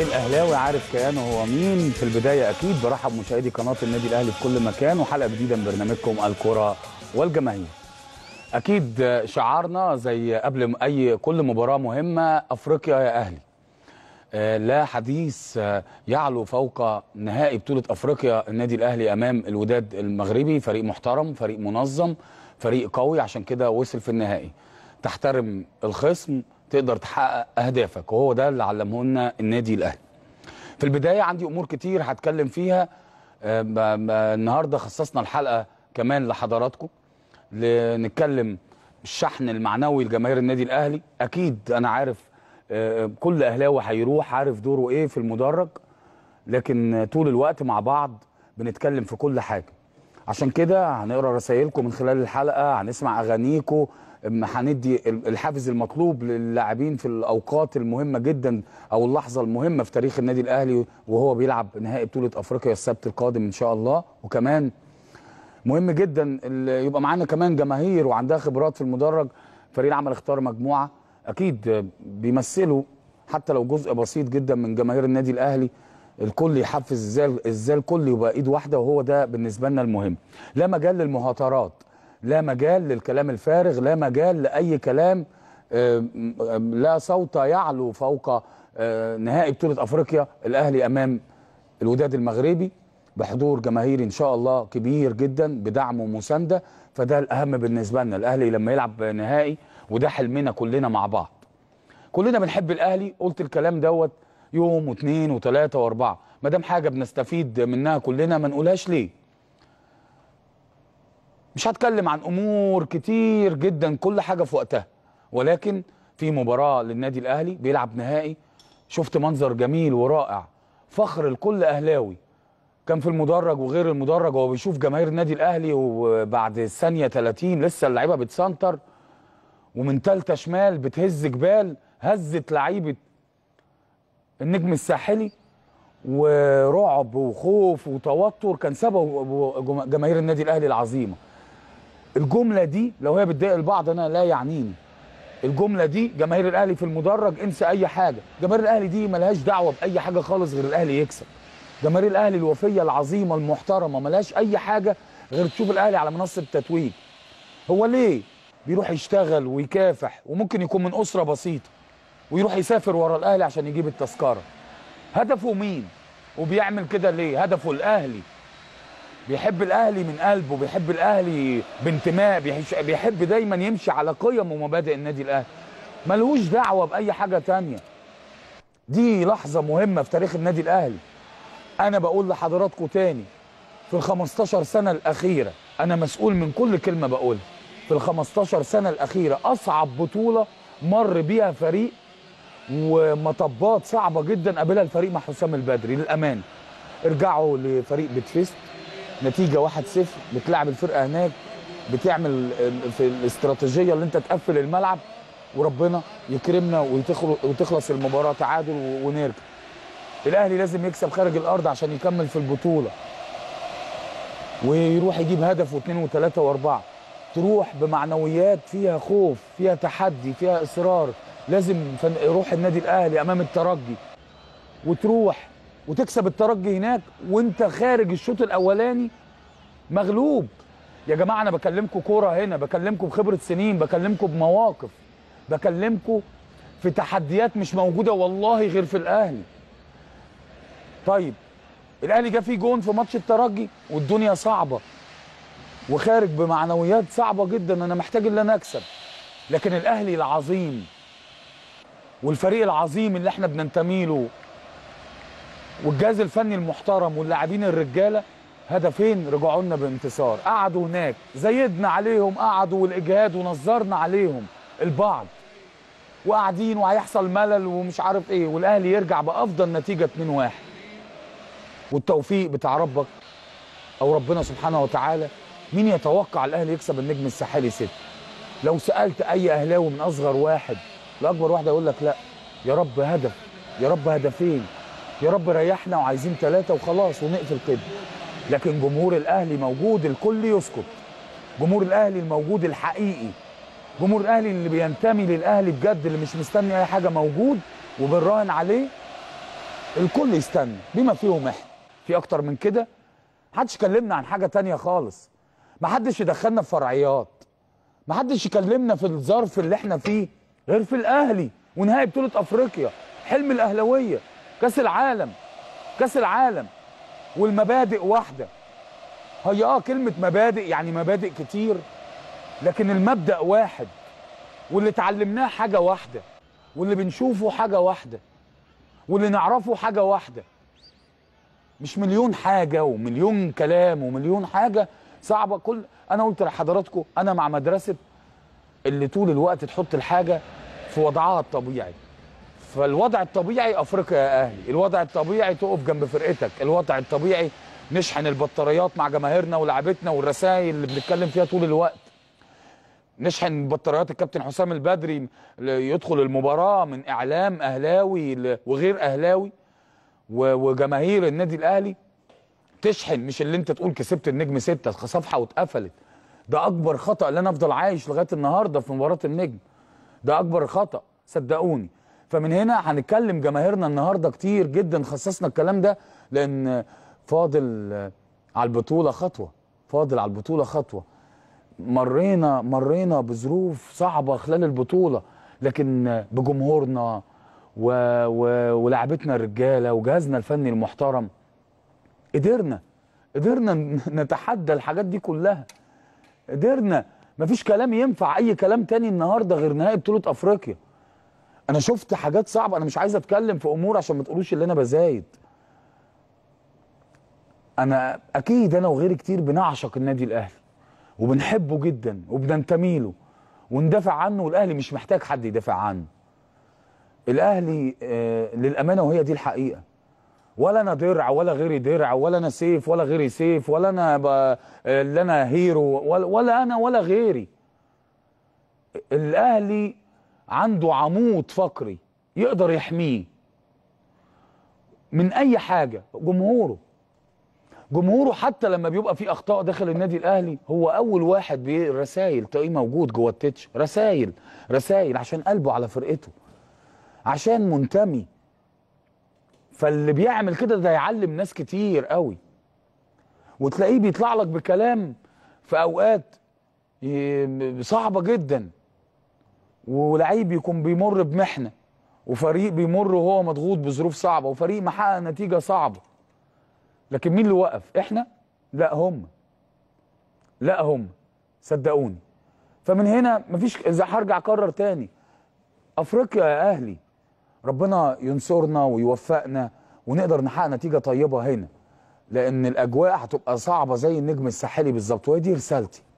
الاهلاوي عارف كيانه هو مين في البدايه اكيد برحب مشاهدي قناه النادي الاهلي في كل مكان وحلقه جديده من برنامجكم الكره والجماهير اكيد شعارنا زي قبل اي كل مباراه مهمه افريقيا يا اهلي آه، لا حديث آه، يعلو فوق نهائي بطوله افريقيا النادي الاهلي امام الوداد المغربي فريق محترم فريق منظم فريق قوي عشان كده وصل في النهائي تحترم الخصم تقدر تحقق اهدافك وهو ده اللي علمه لنا النادي الاهلي في البدايه عندي امور كتير هتكلم فيها آه، ب- ب- النهارده خصصنا الحلقه كمان لحضراتكم لنتكلم الشحن المعنوي لجماهير النادي الاهلي اكيد انا عارف آه، كل اهلاوي هيروح عارف دوره ايه في المدرج لكن طول الوقت مع بعض بنتكلم في كل حاجه عشان كده هنقرا رسائلكم من خلال الحلقه هنسمع اغانيكم أم هندي ال- الحافز المطلوب للاعبين في الاوقات المهمه جدا او اللحظه المهمه في تاريخ النادي الاهلي وهو بيلعب نهائي بطوله افريقيا السبت القادم ان شاء الله وكمان مهم جدا ال- يبقى معانا كمان جماهير وعندها خبرات في المدرج فريق العمل اختار مجموعه اكيد بيمثلوا حتى لو جزء بسيط جدا من جماهير النادي الاهلي الكل يحفز ازاي ازاي الكل يبقى ايد واحده وهو ده بالنسبه لنا المهم لا مجال للمهاترات لا مجال للكلام الفارغ لا مجال لاي كلام آم، آم، لا صوت يعلو فوق آه، نهائي بطوله افريقيا الاهلي امام الوداد المغربي بحضور جماهيري ان شاء الله كبير جدا بدعم ومسانده فده الاهم بالنسبه لنا الاهلي لما يلعب نهائي وده حلمنا كلنا مع بعض كلنا بنحب الاهلي قلت الكلام دوت يوم واثنين وثلاثه واربعه ما دام حاجه بنستفيد منها كلنا ما نقولهاش ليه مش هتكلم عن امور كتير جدا كل حاجه في وقتها ولكن في مباراه للنادي الاهلي بيلعب نهائي شفت منظر جميل ورائع فخر لكل اهلاوي كان في المدرج وغير المدرج وهو بيشوف جماهير النادي الاهلي وبعد الثانيه 30 لسه اللعيبه بتسنتر ومن تالتة شمال بتهز جبال هزت لعيبه النجم الساحلي ورعب وخوف وتوتر كان سبب جماهير النادي الاهلي العظيمه الجمله دي لو هي بتضايق البعض انا لا يعنيني الجمله دي جماهير الاهلي في المدرج انسى اي حاجه جماهير الاهلي دي ملهاش دعوه باي حاجه خالص غير الاهلي يكسب جماهير الاهلي الوفيه العظيمه المحترمه ملهاش اي حاجه غير تشوف الاهلي على منصه التتويج هو ليه بيروح يشتغل ويكافح وممكن يكون من اسره بسيطه ويروح يسافر ورا الاهلي عشان يجيب التذكره هدفه مين وبيعمل كده ليه هدفه الاهلي بيحب الاهلي من قلبه بيحب الاهلي بانتماء بيحش- بيحب دايما يمشي على قيم ومبادئ النادي الاهلي ملهوش دعوه باي حاجه تانية دي لحظه مهمه في تاريخ النادي الاهلي انا بقول لحضراتكم تاني في ال 15 سنه الاخيره انا مسؤول من كل كلمه بقولها في ال 15 سنه الاخيره اصعب بطوله مر بيها فريق ومطبات صعبه جدا قابلها الفريق مع حسام البدري للامانه ارجعوا لفريق بتفيست نتيجه 1-0 بتلعب الفرقه هناك بتعمل ال- في الاستراتيجيه اللي انت تقفل الملعب وربنا يكرمنا وتخل- وتخلص المباراه تعادل و- ونرجع الاهلي لازم يكسب خارج الارض عشان يكمل في البطوله ويروح يجيب هدف واثنين وثلاثه واربعه تروح بمعنويات فيها خوف فيها تحدي فيها اصرار لازم فن- روح النادي الاهلي امام الترجي وتروح وتكسب الترجي هناك وانت خارج الشوط الاولاني مغلوب يا جماعه انا بكلمكم كوره هنا بكلمكم بخبره سنين بكلمكم بمواقف بكلمكم في تحديات مش موجوده والله غير في الاهلي طيب الاهلي جه فيه جون في ماتش الترجي والدنيا صعبه وخارج بمعنويات صعبه جدا انا محتاج ان انا اكسب لكن الاهلي العظيم والفريق العظيم اللي احنا بننتمي له والجهاز الفني المحترم واللاعبين الرجاله هدفين رجعوا لنا بانتصار قعدوا هناك زيدنا عليهم قعدوا والاجهاد ونظرنا عليهم البعض وقاعدين وهيحصل ملل ومش عارف ايه والاهلي يرجع بافضل نتيجه 2-1 والتوفيق بتاع ربك او ربنا سبحانه وتعالى مين يتوقع الاهلي يكسب النجم الساحلي ست لو سالت اي اهلاوي من اصغر واحد لاكبر واحد يقول لك لا يا رب هدف يا رب هدفين يا رب ريحنا وعايزين ثلاثه وخلاص ونقفل كده لكن جمهور الاهلي موجود الكل يسكت جمهور الاهلي الموجود الحقيقي جمهور الاهلي اللي بينتمي للاهلي بجد اللي مش مستني اي حاجه موجود وبنراهن عليه الكل يستنى بما فيهم احنا في اكتر من كده محدش كلمنا عن حاجه تانية خالص محدش يدخلنا في فرعيات محدش يكلمنا في الظرف اللي احنا فيه غير في الاهلي ونهائي بطوله افريقيا حلم الاهلاويه كاس العالم كاس العالم والمبادئ واحده هي اه كلمه مبادئ يعني مبادئ كتير لكن المبدا واحد واللي اتعلمناه حاجه واحده واللي بنشوفه حاجه واحده واللي نعرفه حاجه واحده مش مليون حاجه ومليون كلام ومليون حاجه صعبه كل انا قلت لحضراتكم انا مع مدرسه اللي طول الوقت تحط الحاجه في وضعها الطبيعي فالوضع الطبيعي افريقيا يا اهلي الوضع الطبيعي تقف جنب فرقتك الوضع الطبيعي نشحن البطاريات مع جماهيرنا ولاعبتنا والرسائل اللي بنتكلم فيها طول الوقت نشحن بطاريات الكابتن حسام البدري يدخل المباراه من اعلام اهلاوي ل- وغير اهلاوي و- وجماهير النادي الاهلي تشحن مش اللي انت تقول كسبت النجم ستة صفحه واتقفلت ده اكبر خطا اللي انا افضل عايش لغايه النهارده في مباراه النجم ده اكبر خطا صدقوني فمن هنا هنتكلم جماهيرنا النهارده كتير جدا خصصنا الكلام ده لان فاضل آه، على البطوله خطوه فاضل على البطوله خطوه مرينا مرينا بظروف صعبه خلال البطوله لكن بجمهورنا و... و... ولاعبتنا الرجاله وجهازنا الفني المحترم قدرنا قدرنا ن- نتحدى الحاجات دي كلها قدرنا مفيش كلام ينفع اي كلام تاني النهارده غير نهائي بطوله افريقيا انا شفت حاجات صعبه انا مش عايز اتكلم في امور عشان ما تقولوش اللي انا بزايد انا اكيد انا وغيري كتير بنعشق النادي الاهلي وبنحبه جدا وبننتمي له وندافع عنه والاهلي مش محتاج حد يدافع عنه الاهلي آه للامانه وهي دي الحقيقه ولا انا درع ولا غيري درع ولا انا سيف ولا غيري سيف ولا انا ب... آه، اللي انا هيرو ولا, ولا انا ولا غيري الاهلي عنده عمود فقري يقدر يحميه من اي حاجه جمهوره جمهوره حتى لما بيبقى في اخطاء داخل النادي الاهلي هو اول واحد رسائل تلاقيه موجود جوه التتش رسائل رسائل عشان قلبه على فرقته عشان منتمي فاللي بيعمل كده ده يعلم ناس كتير قوي وتلاقيه بيطلع لك بكلام في اوقات ي- صعبه جدا ولعيب يكون بيمر بمحنه وفريق بيمر وهو مضغوط بظروف صعبه وفريق محقق نتيجه صعبه لكن مين اللي وقف احنا لا هم لا هم صدقوني فمن هنا مفيش اذا هرجع اكرر تاني افريقيا يا اهلي ربنا ينصرنا ويوفقنا ونقدر نحقق نتيجه طيبه هنا لان الاجواء هتبقى صعبه زي النجم الساحلي بالظبط وهي دي رسالتي